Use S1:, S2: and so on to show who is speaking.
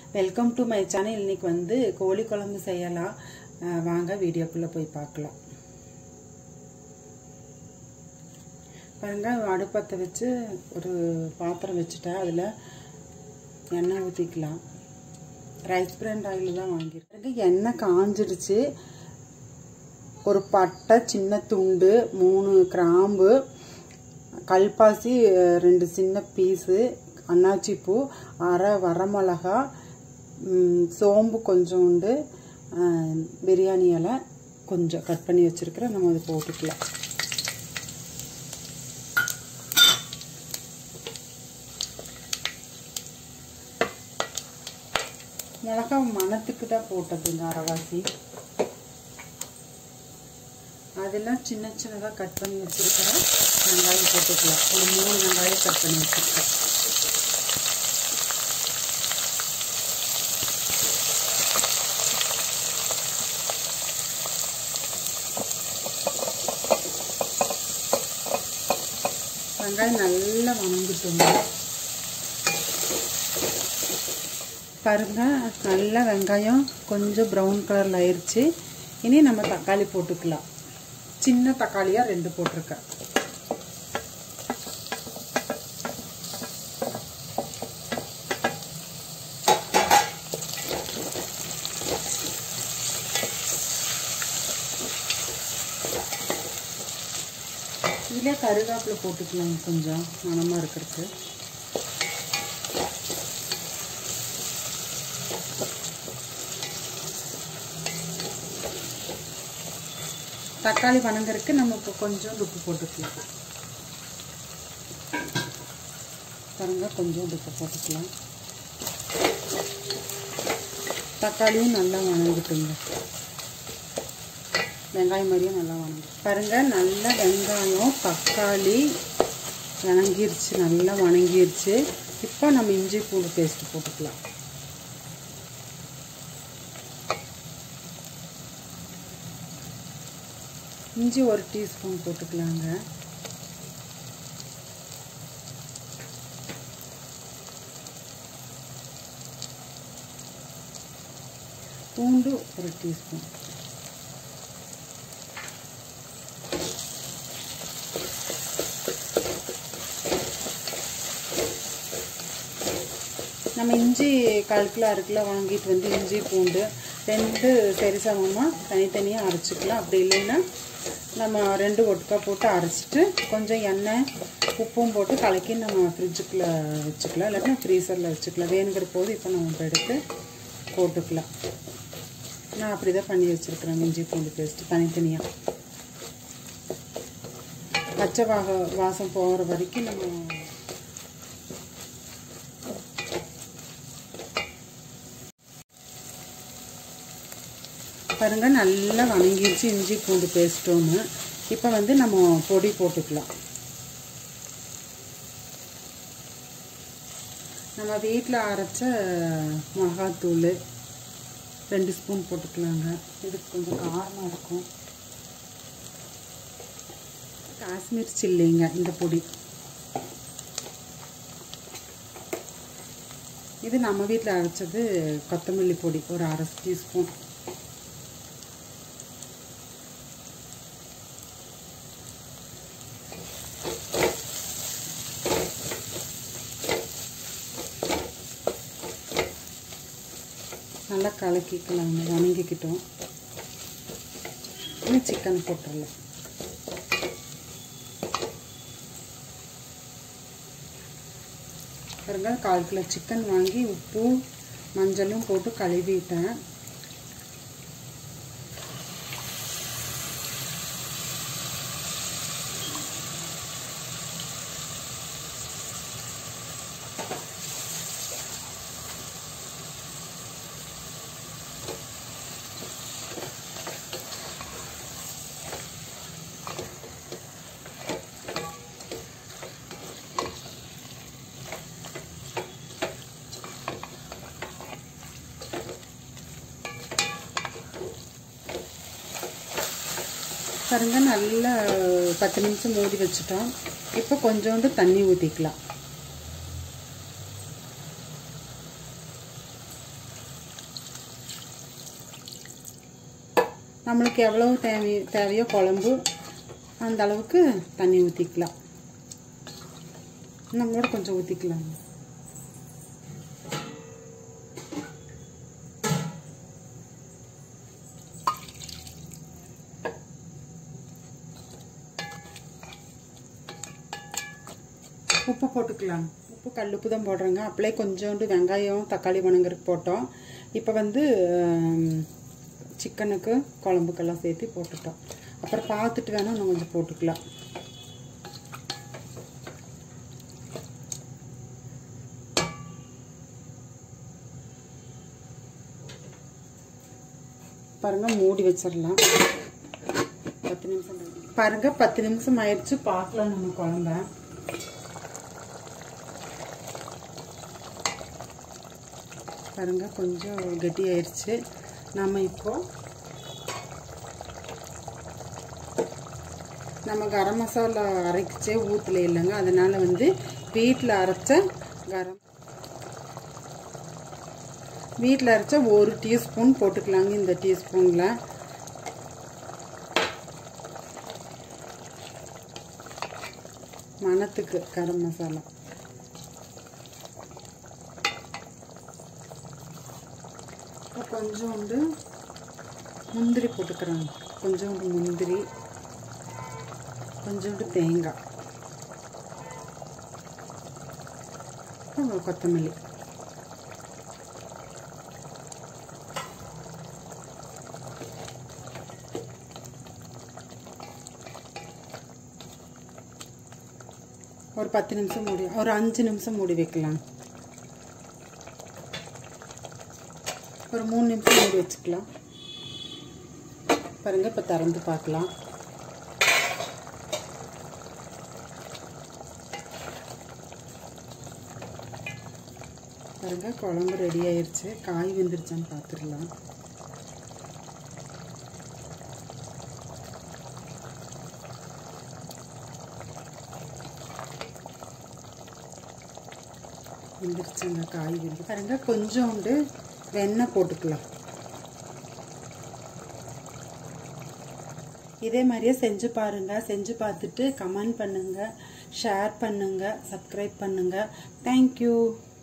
S1: welcome to my channel இன்னைக்கு வந்து கோழி குழம்பு செய்யலாம் அஹ் வாங்க வீடியோக்குள்ளே போய் பார்க்கலாம் பாருங்க அடுப்பத்தை வச்சு ஒரு பாத்திரம் வச்சுட்டேன் அதில் எண்ணெய் ஊற்றிக்கலாம் ரைஸ் பிராண்ட் ஆயில் தான் வாங்கியிருக்கேன் எண்ணெய் காஞ்சிடுச்சு ஒரு பட்டை சின்ன துண்டு மூணு கிராம்பு கல்பாசி அஹ், ரெண்டு சின்ன பீஸு அன்னாச்சி பூ அரை வரமிளகா ம், சோம்பு கொஞ்சோண்டு அஹ், பிரியாணி இலை கொஞ்சம் கட் பண்ணி வச்சுருக்கிறேன் நம்ம அதை போட்டுக்கலாம் மிளகா மணத்துக்கு தான் போட்டதுங்க அரைவாசி அதெல்லாம் சின்ன சின்னதாக கட் பண்ணி வச்சுருக்கிறேன் வெங்காயம் போட்டுக்கலாம் ஒரு மூணு வெங்காயம் கட் பண்ணி வச்சுருக்கேன் வெங்காயம் நல்லா வணங்கிட்டோங்க பாருங்க நல்லா வெங்காயம் கொஞ்சம் ப்ரௌன் கலரில் ஆயிடுச்சு இனி நம்ம தக்காளி போட்டுக்கலாம் சின்ன தக்காளியாக ரெண்டு போட்டிருக்கேன் இதிலே கருவேப்பிலை போட்டுக்கலாம் கொஞ்சம் மணமாக இருக்கிறதுக்கு தக்காளி வணங்குறதுக்கு நம்ம இப்போ கொஞ்சம் உப்பு போட்டுக்கலாம் பாருங்க கொஞ்சம் உப்பு போட்டுக்கலாம் தக்காளியும் நல்லா வணங்கிட்டுங்க வெங்காயம் மாதிரியும் நல்லா வணங்கும் பாருங்க நல்லா வெங்காயம் தக்காளி வணங்கிருச்சு நல்லா வணங்கிருச்சு இப்போ நம்ம இஞ்சி பூண்டு பேஸ்ட் போட்டுக்கலாம் இஞ்சி ஒரு டீஸ்பூன் போட்டுக்கலாங்க பூண்டு ஒரு டீஸ்பூன் நம்ம இஞ்சி கால் கிலோ அரை கிலோ வாங்கிட்டு வந்து இஞ்சி பூண்டு ரெண்டு சரி சமமாக தனித்தனியாக அரைச்சிக்கலாம் அப்படி இல்லைன்னா நம்ம ரெண்டு ஒட்டுக்கா போட்டு அரைச்சிட்டு கொஞ்சம் எண்ணெய் உப்பும் போட்டு கலக்கி நம்ம ஃப்ரிட்ஜுக்குள்ளே வச்சுக்கலாம் இல்லாட்டினா ஃப்ரீசரில் வச்சுக்கலாம் வேணுங்கிற போது இப்போ நம்ம இப்போ எடுத்து போட்டுக்கலாம் நான் அப்படி தான் பண்ணி வச்சுருக்கிறேன் இஞ்சி பூண்டு பேஸ்ட்டு தனித்தனியாக பச்சை வாக வாசம் போகிற வரைக்கும் நம்ம பாருங்க நல்லா வணங்கிருச்சு இஞ்சி பூண்டு பேஸ்ட்டோன்னு இப்போ வந்து நம்ம பொடி போட்டுக்கலாம் நம்ம வீட்டில் அரைச்ச மிளகாத்தூள் ரெண்டு ஸ்பூன் போட்டுக்கலாங்க இதுக்கு கொஞ்சம் காரமாக இருக்கும் காஷ்மீர் சில்லிங்க இந்த பொடி இது நம்ம வீட்டில் அரைச்சது கொத்தமல்லி பொடி ஒரு அரை டீஸ்பூன் நல்லா கலக்கிக்கலாங்க வணங்கிக்கிட்டோம் இன்னும் சிக்கன் போட்டுடலாம் பாருங்க கால் கிலோ சிக்கன் வாங்கி உப்பு மஞ்சளும் போட்டு கழுவிட்டேன் பாருங்க நல்லா பத்து நிமிஷம் மூடி வச்சுட்டோம் இப்போ கொஞ்சோண்டு தண்ணி ஊற்றிக்கலாம் நம்மளுக்கு எவ்வளவு தேவை தேவையோ குழம்பு அந்த அளவுக்கு தண்ணி ஊற்றிக்கலாம் இன்னும் கூட கொஞ்சம் ஊற்றிக்கலாம் உப்பு போட்டுக்கலாம் உப்பு கல் உப்பு தான் போடுறேங்க அப்படியே கொஞ்சோண்டு வெங்காயம் தக்காளி வணங்குறதுக்கு போட்டோம் இப்போ வந்து சிக்கனுக்கு குழம்புக்கெல்லாம் சேர்த்து போட்டுட்டோம் அப்புறம் பார்த்துட்டு வேணால் இன்னும் கொஞ்சம் போட்டுக்கலாம் பாருங்க மூடி வச்சிடலாம் பத்து நிமிஷம் பாருங்க பத்து நிமிஷம் ஆயிடுச்சு பார்க்கலாம் நம்ம குழம்ப பாருங்க கொஞ்சம் கெட்டி ஆயிடுச்சு நம்ம இப்போ நம்ம கரம் மசாலா அரைச்சே ஊற்றல இல்லைங்க அதனால வந்து வீட்டில் அரைச்ச கரம் வீட்டில் அரைச்ச ஒரு டீஸ்பூன் போட்டுக்கலாங்க இந்த டீஸ்பூனில் மணத்துக்கு கரம் மசாலா கொஞ்சோண்டு முந்திரி போட்டுக்கிறேங்க கொஞ்சோண்டு முந்திரி கொஞ்சோண்டு தேங்காய் கொத்தமல்லி ஒரு பத்து நிமிஷம் மூடி ஒரு அஞ்சு நிமிஷம் மூடி வைக்கலாம் ஒரு மூணு நிமிஷம் மூடி வச்சுக்கலாம் பாருங்க இப்போ திறந்து பார்க்கலாம் பாருங்க குழம்பு ரெடி ஆயிடுச்சு காய் வெந்துருச்சான்னு பார்த்துடலாம் வெந்துருச்சுங்க காய் வெந்து பாருங்க கொஞ்சோண்டு வெண்ணெய் போட்டுக்கலாம் இதே மாதிரியே செஞ்சு பாருங்க செஞ்சு பார்த்துட்டு கமெண்ட் பண்ணுங்க ஷேர் பண்ணுங்க சப்ஸ்கிரைப் பண்ணுங்க தேங்க்யூ